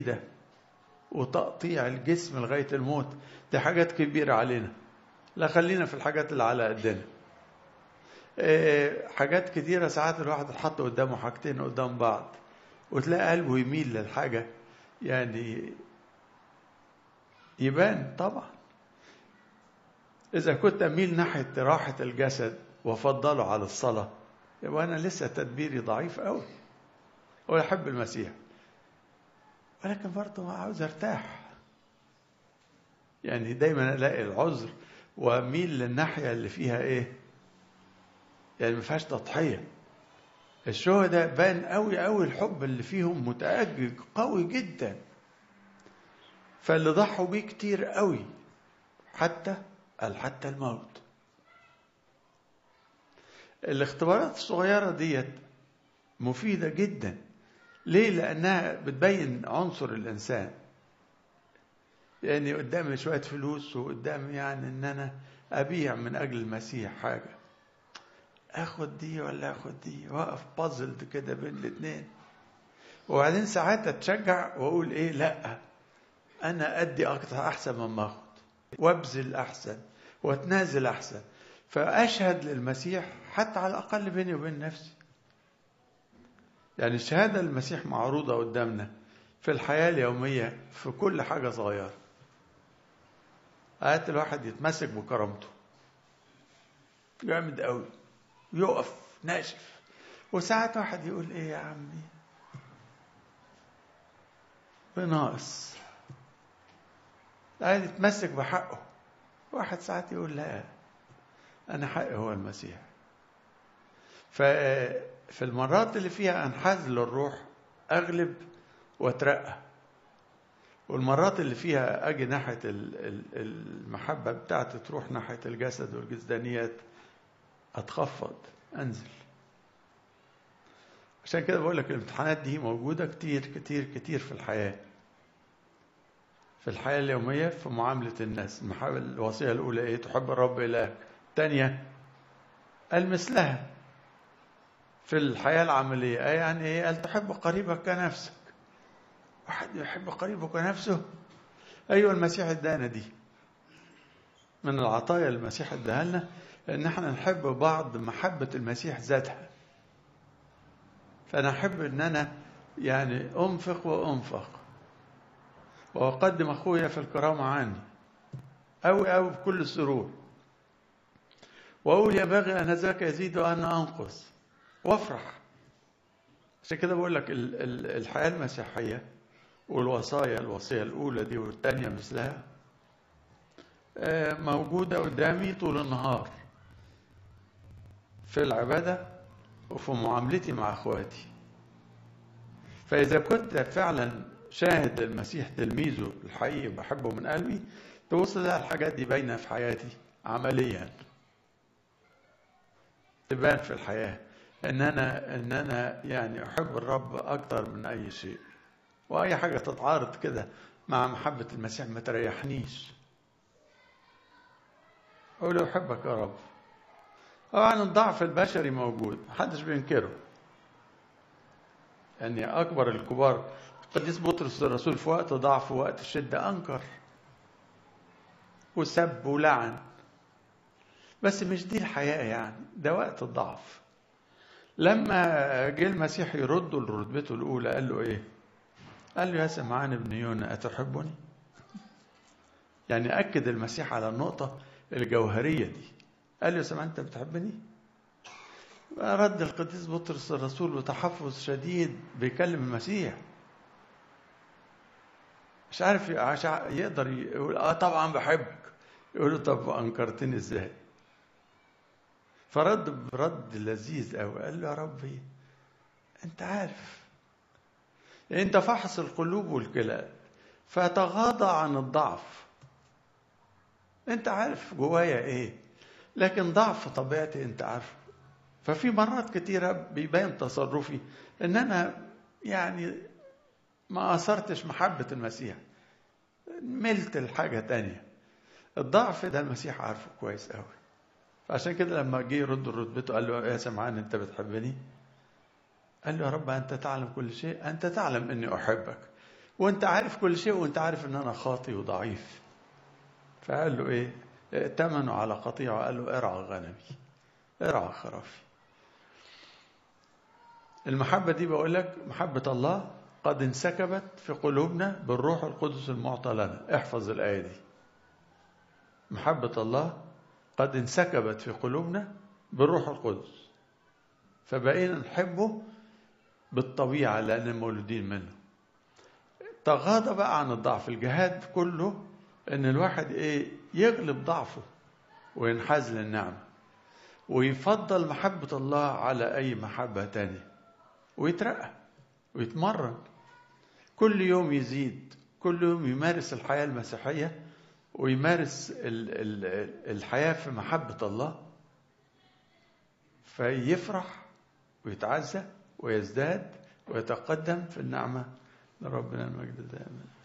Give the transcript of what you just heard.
ده وتقطيع الجسم لغاية الموت دي حاجات كبيرة علينا لا خلينا في الحاجات اللي على قدنا حاجات كتيرة ساعات الواحد يحط قدامه حاجتين قدام بعض وتلاقي قلبه يميل للحاجة يعني يبان طبعا إذا كنت أميل ناحية راحة الجسد وأفضله على الصلاة يبقى أنا لسه تدبيري ضعيف أوي وأحب المسيح ولكن برضه عاوز أرتاح يعني دايما ألاقي العذر وأميل للناحية اللي فيها إيه يعني ما فيهاش تضحية الشهداء بان قوي قوي الحب اللي فيهم متأجج قوي جدا فاللي ضحوا بيه كتير قوي حتى قال حتى الموت الاختبارات الصغيرة ديت مفيدة جدا ليه لأنها بتبين عنصر الإنسان يعني قدامي شوية فلوس وقدامي يعني إن أنا أبيع من أجل المسيح حاجة اخد دي ولا اخد دي واقف بازلد كده بين الاثنين وبعدين ساعات اتشجع واقول ايه لا انا ادي اكتر احسن مما اخد وابذل احسن واتنازل احسن فاشهد للمسيح حتى على الاقل بيني وبين نفسي يعني الشهاده للمسيح معروضه قدامنا في الحياه اليوميه في كل حاجه صغيره هات الواحد يتمسك بكرامته جامد قوي يقف ناشف وساعات واحد يقول ايه يا عمي بناقص عايز يتمسك بحقه واحد ساعات يقول لا انا حقي هو المسيح ففي المرات اللي فيها انحاز للروح اغلب واترقى والمرات اللي فيها اجي ناحيه المحبه بتاعتي تروح ناحيه الجسد والجسدانيات اتخفض انزل عشان كده بقول لك الامتحانات دي موجوده كتير كتير كتير في الحياه في الحياه اليوميه في معامله الناس الوصيه الاولى ايه تحب الرب الهك الثانيه قال مثلها في الحياه العمليه يعني ايه قال تحب قريبك كنفسك واحد يحب قريبه كنفسه ايوه المسيح ادانا دي من العطايا اللي المسيح اداها لنا ان احنا نحب بعض محبة المسيح ذاتها فانا احب ان انا يعني انفق وانفق واقدم اخويا في الكرامة عني أوي أوي بكل السرور واقول ينبغي ان ذاك يزيد وانا انقص وافرح عشان كده بقول لك الحياة المسيحية والوصايا الوصية الأولى دي والثانية مثلها موجودة قدامي طول النهار في العبادة وفي معاملتي مع اخواتي فإذا كنت فعلا شاهد المسيح تلميذه الحقيقي بحبه من قلبي تبص تلاقي الحاجات دي باينة في حياتي عمليا تبان في الحياة إن أنا إن أنا يعني أحب الرب أكتر من أي شيء وأي حاجة تتعارض كده مع محبة المسيح ما تريحنيش أقول له أحبك يا رب طبعا الضعف البشري موجود محدش بينكره يعني أكبر الكبار القديس بطرس الرسول في وقت ضعف ووقت الشدة أنكر وسب ولعن بس مش دي الحياة يعني ده وقت الضعف لما جه المسيح يرده لرتبته الأولى قال له إيه؟ قال له يا سمعان ابن يونا أتحبني؟ يعني أكد المسيح على النقطة الجوهرية دي قال له يا سمعان أنت بتحبني؟ رد القديس بطرس الرسول بتحفظ شديد بيكلم المسيح مش عارف يقدر يقول اه طبعا بحبك يقول له طب انكرتني ازاي فرد برد لذيذ قوي قال له يا ربي انت عارف انت فحص القلوب والكلى فتغاضى عن الضعف انت عارف جوايا ايه لكن ضعف طبيعتي انت عارفه ففي مرات كتيرة بيبان تصرفي ان انا يعني ما اثرتش محبة المسيح ملت الحاجة تانية الضعف ده المسيح عارفه كويس قوي فعشان كده لما جه يرد رتبته قال له يا سمعان انت بتحبني قال له يا رب انت تعلم كل شيء انت تعلم اني احبك وانت عارف كل شيء وانت عارف ان انا خاطي وضعيف فقال له ايه ائتمنوا على قطيع وقال له ارعى غنمي ارعى خرافي المحبة دي بقول لك محبة الله قد انسكبت في قلوبنا بالروح القدس المعطى لنا احفظ الآية دي محبة الله قد انسكبت في قلوبنا بالروح القدس فبقينا نحبه بالطبيعة لأن مولودين منه تغاضى بقى عن الضعف الجهاد كله ان الواحد ايه يغلب ضعفه وينحاز للنعمة ويفضل محبة الله على أي محبة تانية ويترقى ويتمرن كل يوم يزيد كل يوم يمارس الحياة المسيحية ويمارس الحياة في محبة الله فيفرح ويتعزى ويزداد ويتقدم في النعمة لربنا المجد دائما